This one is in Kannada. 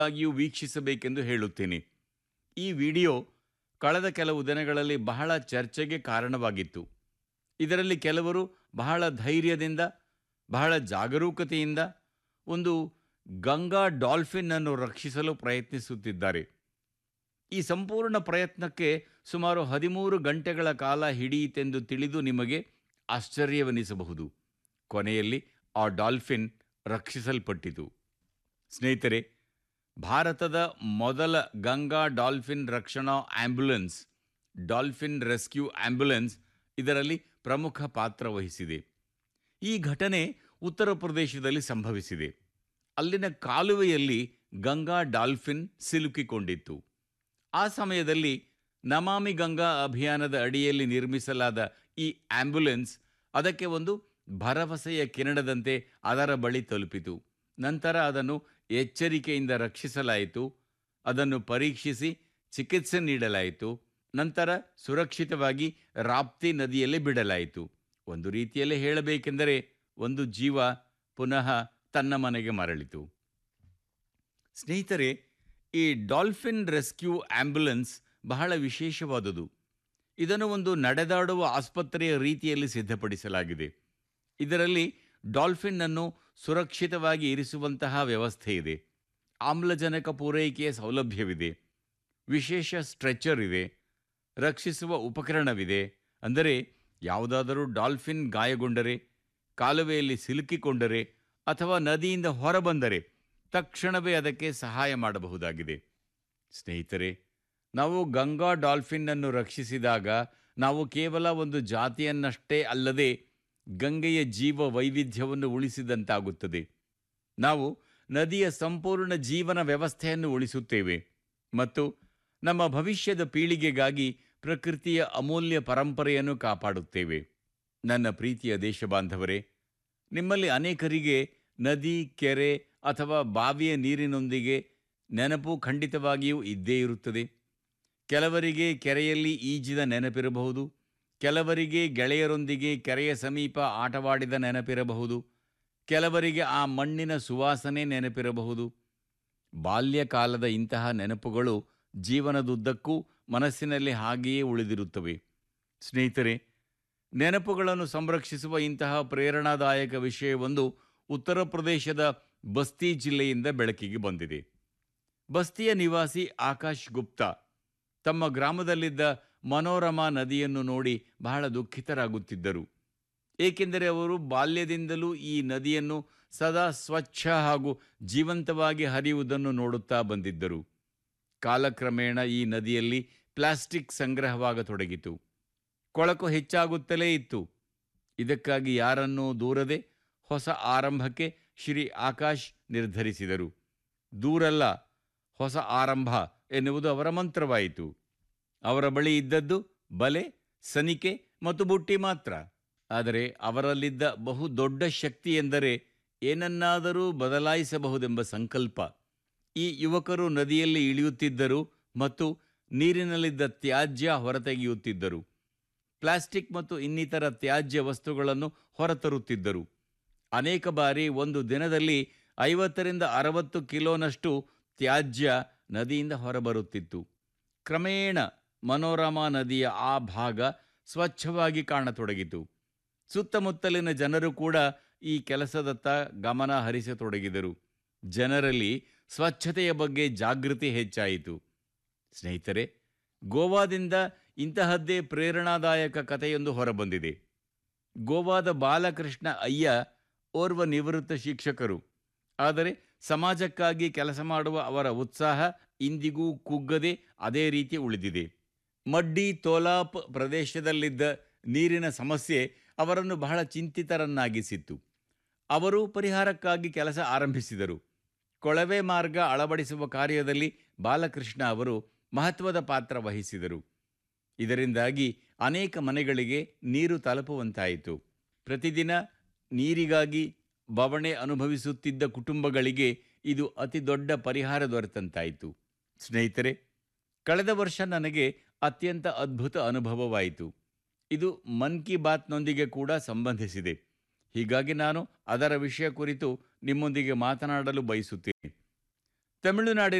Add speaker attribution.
Speaker 1: ಆಗಿಯೂ ವೀಕ್ಷಿಸಬೇಕೆಂದು ಹೇಳುತ್ತೇನೆ ಈ ವಿಡಿಯೋ ಕಳೆದ ಕೆಲವು ದಿನಗಳಲ್ಲಿ ಬಹಳ ಚರ್ಚೆಗೆ ಕಾರಣವಾಗಿತ್ತು ಇದರಲ್ಲಿ ಕೆಲವರು ಬಹಳ ಧೈರ್ಯದಿಂದ ಬಹಳ ಜಾಗರೂಕತೆಯಿಂದ ಒಂದು ಗಂಗಾ ಡಾಲ್ಫಿನ್ ಅನ್ನು ರಕ್ಷಿಸಲು ಪ್ರಯತ್ನಿಸುತ್ತಿದ್ದಾರೆ ಈ ಸಂಪೂರ್ಣ ಪ್ರಯತ್ನಕ್ಕೆ ಸುಮಾರು ಹದಿಮೂರು ಗಂಟೆಗಳ ಕಾಲ ಹಿಡಿಯಿತೆಂದು ತಿಳಿದು ನಿಮಗೆ ಆಶ್ಚರ್ಯವೆನಿಸಬಹುದು ಕೊನೆಯಲ್ಲಿ ಆ ಡಾಲ್ಫಿನ್ ರಕ್ಷಿಸಲ್ಪಟ್ಟಿತು ಸ್ನೇಹಿತರೆ ಭಾರತದ ಮೊದಲ ಗಂಗಾ ಡಾಲ್ಫಿನ್ ರಕ್ಷಣಾ ಆಂಬ್ಯುಲೆನ್ಸ್ ಡಾಲ್ಫಿನ್ ರೆಸ್ಕ್ಯೂ ಆಂಬ್ಯುಲೆನ್ಸ್ ಇದರಲ್ಲಿ ಪ್ರಮುಖ ಪಾತ್ರ ವಹಿಸಿದೆ ಈ ಘಟನೆ ಉತ್ತರ ಪ್ರದೇಶದಲ್ಲಿ ಸಂಭವಿಸಿದೆ ಅಲ್ಲಿನ ಕಾಲುವೆಯಲ್ಲಿ ಗಂಗಾ ಡಾಲ್ಫಿನ್ ಸಿಲುಕಿಕೊಂಡಿತ್ತು ಆ ಸಮಯದಲ್ಲಿ ನಮಾಮಿ ಗಂಗಾ ಅಭಿಯಾನದ ಅಡಿಯಲ್ಲಿ ನಿರ್ಮಿಸಲಾದ ಈ ಆಂಬ್ಯುಲೆನ್ಸ್ ಅದಕ್ಕೆ ಒಂದು ಭರವಸೆಯ ಕಿರಣದಂತೆ ಅದರ ಬಳಿ ತಲುಪಿತು ನಂತರ ಅದನ್ನು ಎಚ್ಚರಿಕೆಯಿಂದ ರಕ್ಷಿಸಲಾಯಿತು ಅದನ್ನು ಪರೀಕ್ಷಿಸಿ ಚಿಕಿತ್ಸೆ ನೀಡಲಾಯಿತು ನಂತರ ಸುರಕ್ಷಿತವಾಗಿ ರಾಪ್ತಿ ನದಿಯಲ್ಲಿ ಬಿಡಲಾಯಿತು ಒಂದು ರೀತಿಯಲ್ಲಿ ಹೇಳಬೇಕೆಂದರೆ ಒಂದು ಜೀವ ಪುನಃ ತನ್ನ ಮನೆಗೆ ಮರಳಿತು ಸ್ನೇಹಿತರೆ ಈ ಡಾಲ್ಫಿನ್ ರೆಸ್ಕ್ಯೂ ಆಂಬ್ಯುಲೆನ್ಸ್ ಬಹಳ ವಿಶೇಷವಾದುದು ಇದನ್ನು ಒಂದು ನಡೆದಾಡುವ ಆಸ್ಪತ್ರೆಯ ರೀತಿಯಲ್ಲಿ ಸಿದ್ಧಪಡಿಸಲಾಗಿದೆ ಇದರಲ್ಲಿ ಡಾಲ್ಫಿನ್ ಅನ್ನು ಸುರಕ್ಷಿತವಾಗಿ ಇರಿಸುವಂತಹ ವ್ಯವಸ್ಥೆ ಇದೆ ಆಮ್ಲಜನಕ ಪೂರೈಕೆಯ ಸೌಲಭ್ಯವಿದೆ ವಿಶೇಷ ಸ್ಟ್ರೆಚರ್ ಇದೆ ರಕ್ಷಿಸುವ ಉಪಕರಣವಿದೆ ಅಂದರೆ ಯಾವುದಾದರೂ ಡಾಲ್ಫಿನ್ ಗಾಯಗೊಂಡರೆ ಕಾಲುವೆಯಲ್ಲಿ ಸಿಲುಕಿಕೊಂಡರೆ ಅಥವಾ ನದಿಯಿಂದ ಹೊರಬಂದರೆ ತಕ್ಷಣವೇ ಅದಕ್ಕೆ ಸಹಾಯ ಮಾಡಬಹುದಾಗಿದೆ ಸ್ನೇಹಿತರೆ ನಾವು ಗಂಗಾ ಡಾಲ್ಫಿನ್ ಅನ್ನು ರಕ್ಷಿಸಿದಾಗ ನಾವು ಕೇವಲ ಒಂದು ಜಾತಿಯನ್ನಷ್ಟೇ ಅಲ್ಲದೆ ಗಂಗೆಯ ಜೀವ ವೈವಿಧ್ಯವನ್ನು ಉಳಿಸಿದಂತಾಗುತ್ತದೆ ನಾವು ನದಿಯ ಸಂಪೂರ್ಣ ಜೀವನ ವ್ಯವಸ್ಥೆಯನ್ನು ಉಳಿಸುತ್ತೇವೆ ಮತ್ತು ನಮ್ಮ ಭವಿಷ್ಯದ ಪೀಳಿಗೆಗಾಗಿ ಪ್ರಕೃತಿಯ ಅಮೂಲ್ಯ ಪರಂಪರೆಯನ್ನು ಕಾಪಾಡುತ್ತೇವೆ ನನ್ನ ಪ್ರೀತಿಯ ದೇಶಬಾಂಧವರೇ ನಿಮ್ಮಲ್ಲಿ ಅನೇಕರಿಗೆ ನದಿ ಕೆರೆ ಅಥವಾ ಬಾವಿಯ ನೀರಿನೊಂದಿಗೆ ನೆನಪು ಖಂಡಿತವಾಗಿಯೂ ಇದ್ದೇ ಇರುತ್ತದೆ ಕೆಲವರಿಗೆ ಕೆರೆಯಲ್ಲಿ ಈಜಿದ ನೆನಪಿರಬಹುದು ಕೆಲವರಿಗೆ ಗೆಳೆಯರೊಂದಿಗೆ ಕೆರೆಯ ಸಮೀಪ ಆಟವಾಡಿದ ನೆನಪಿರಬಹುದು ಕೆಲವರಿಗೆ ಆ ಮಣ್ಣಿನ ಸುವಾಸನೆ ನೆನಪಿರಬಹುದು ಬಾಲ್ಯಕಾಲದ ಇಂತಹ ನೆನಪುಗಳು ಜೀವನದುದ್ದಕ್ಕೂ ಮನಸ್ಸಿನಲ್ಲಿ ಹಾಗೆಯೇ ಉಳಿದಿರುತ್ತವೆ ಸ್ನೇಹಿತರೆ ನೆನಪುಗಳನ್ನು ಸಂರಕ್ಷಿಸುವ ಇಂತಹ ಪ್ರೇರಣಾದಾಯಕ ವಿಷಯವೊಂದು ಉತ್ತರ ಪ್ರದೇಶದ ಬಸ್ತಿ ಜಿಲ್ಲೆಯಿಂದ ಬೆಳಕಿಗೆ ಬಂದಿದೆ ಬಸ್ತಿಯ ನಿವಾಸಿ ಆಕಾಶ್ ಗುಪ್ತಾ ತಮ್ಮ ಗ್ರಾಮದಲ್ಲಿದ್ದ ಮನೋರಮಾ ನದಿಯನ್ನು ನೋಡಿ ಬಹಳ ದುಃಖಿತರಾಗುತ್ತಿದ್ದರು ಏಕೆಂದರೆ ಅವರು ಬಾಲ್ಯದಿಂದಲೂ ಈ ನದಿಯನ್ನು ಸದಾ ಸ್ವಚ್ಛ ಹಾಗೂ ಜೀವಂತವಾಗಿ ಹರಿಯುವುದನ್ನು ನೋಡುತ್ತಾ ಬಂದಿದ್ದರು ಕಾಲಕ್ರಮೇಣ ಈ ನದಿಯಲ್ಲಿ ಪ್ಲಾಸ್ಟಿಕ್ ಸಂಗ್ರಹವಾಗತೊಡಗಿತು ಕೊಳಕು ಹೆಚ್ಚಾಗುತ್ತಲೇ ಇತ್ತು ಇದಕ್ಕಾಗಿ ಯಾರನ್ನೂ ದೂರದೆ ಹೊಸ ಆರಂಭಕ್ಕೆ ಶ್ರೀ ಆಕಾಶ್ ನಿರ್ಧರಿಸಿದರು ದೂರಲ್ಲ ಹೊಸ ಆರಂಭ ಎನ್ನುವುದು ಅವರ ಮಂತ್ರವಾಯಿತು ಅವರ ಬಳಿ ಇದ್ದದ್ದು ಬಲೆ ಸನಿಕೆ ಮತ್ತು ಬುಟ್ಟಿ ಮಾತ್ರ ಆದರೆ ಅವರಲ್ಲಿದ್ದ ಬಹು ದೊಡ್ಡ ಶಕ್ತಿ ಎಂದರೆ ಏನನ್ನಾದರೂ ಬದಲಾಯಿಸಬಹುದೆಂಬ ಸಂಕಲ್ಪ ಈ ಯುವಕರು ನದಿಯಲ್ಲಿ ಇಳಿಯುತ್ತಿದ್ದರು ಮತ್ತು ನೀರಿನಲ್ಲಿದ್ದ ತ್ಯಾಜ್ಯ ಹೊರತೆಗೆಯುತ್ತಿದ್ದರು ಪ್ಲಾಸ್ಟಿಕ್ ಮತ್ತು ಇನ್ನಿತರ ತ್ಯಾಜ್ಯ ವಸ್ತುಗಳನ್ನು ಹೊರತರುತ್ತಿದ್ದರು ಅನೇಕ ಬಾರಿ ಒಂದು ದಿನದಲ್ಲಿ ಐವತ್ತರಿಂದ ಅರವತ್ತು ಕಿಲೋನಷ್ಟು ತ್ಯಾಜ್ಯ ನದಿಯಿಂದ ಹೊರಬರುತ್ತಿತ್ತು ಕ್ರಮೇಣ ಮನೋರಮಾ ನದಿಯ ಆ ಭಾಗ ಸ್ವಚ್ಛವಾಗಿ ಕಾಣತೊಡಗಿತು ಸುತ್ತಮುತ್ತಲಿನ ಜನರು ಕೂಡ ಈ ಕೆಲಸದತ್ತ ಗಮನ ಹರಿಸತೊಡಗಿದರು ಜನರಲ್ಲಿ ಸ್ವಚ್ಛತೆಯ ಬಗ್ಗೆ ಜಾಗೃತಿ ಹೆಚ್ಚಾಯಿತು ಸ್ನೇಹಿತರೆ ಗೋವಾದಿಂದ ಇಂತಹದ್ದೇ ಪ್ರೇರಣಾದಾಯಕ ಕಥೆಯೊಂದು ಹೊರಬಂದಿದೆ ಗೋವಾದ ಬಾಲಕೃಷ್ಣ ಅಯ್ಯ ಓರ್ವ ನಿವೃತ್ತ ಶಿಕ್ಷಕರು ಆದರೆ ಸಮಾಜಕ್ಕಾಗಿ ಕೆಲಸ ಮಾಡುವ ಅವರ ಉತ್ಸಾಹ ಇಂದಿಗೂ ಕುಗ್ಗದೆ ಅದೇ ರೀತಿ ಉಳಿದಿದೆ ಮಡ್ಡಿ ತೋಲಾಪ್ ಪ್ರದೇಶದಲ್ಲಿದ್ದ ನೀರಿನ ಸಮಸ್ಯೆ ಅವರನ್ನು ಬಹಳ ಚಿಂತಿತರನ್ನಾಗಿಸಿತ್ತು ಅವರು ಪರಿಹಾರಕ್ಕಾಗಿ ಕೆಲಸ ಆರಂಭಿಸಿದರು ಕೊಳವೆ ಮಾರ್ಗ ಅಳವಡಿಸುವ ಕಾರ್ಯದಲ್ಲಿ ಬಾಲಕೃಷ್ಣ ಅವರು ಮಹತ್ವದ ಪಾತ್ರ ವಹಿಸಿದರು ಇದರಿಂದಾಗಿ ಅನೇಕ ಮನೆಗಳಿಗೆ ನೀರು ತಲುಪುವಂತಾಯಿತು ಪ್ರತಿದಿನ ನೀರಿಗಾಗಿ ಬವಣೆ ಅನುಭವಿಸುತ್ತಿದ್ದ ಕುಟುಂಬಗಳಿಗೆ ಇದು ಅತಿ ದೊಡ್ಡ ಪರಿಹಾರ ದೊರೆತಂತಾಯಿತು ಸ್ನೇಹಿತರೆ ಕಳೆದ ವರ್ಷ ನನಗೆ ಅತ್ಯಂತ ಅದ್ಭುತ ಅನುಭವವಾಯಿತು ಇದು ಮನ್ ಕಿ ಬಾತ್ನೊಂದಿಗೆ ಕೂಡ ಸಂಬಂಧಿಸಿದೆ ಹೀಗಾಗಿ ನಾನು ಅದರ ವಿಷಯ ಕುರಿತು ನಿಮ್ಮೊಂದಿಗೆ ಮಾತನಾಡಲು ಬಯಸುತ್ತೇನೆ ತಮಿಳುನಾಡಿನ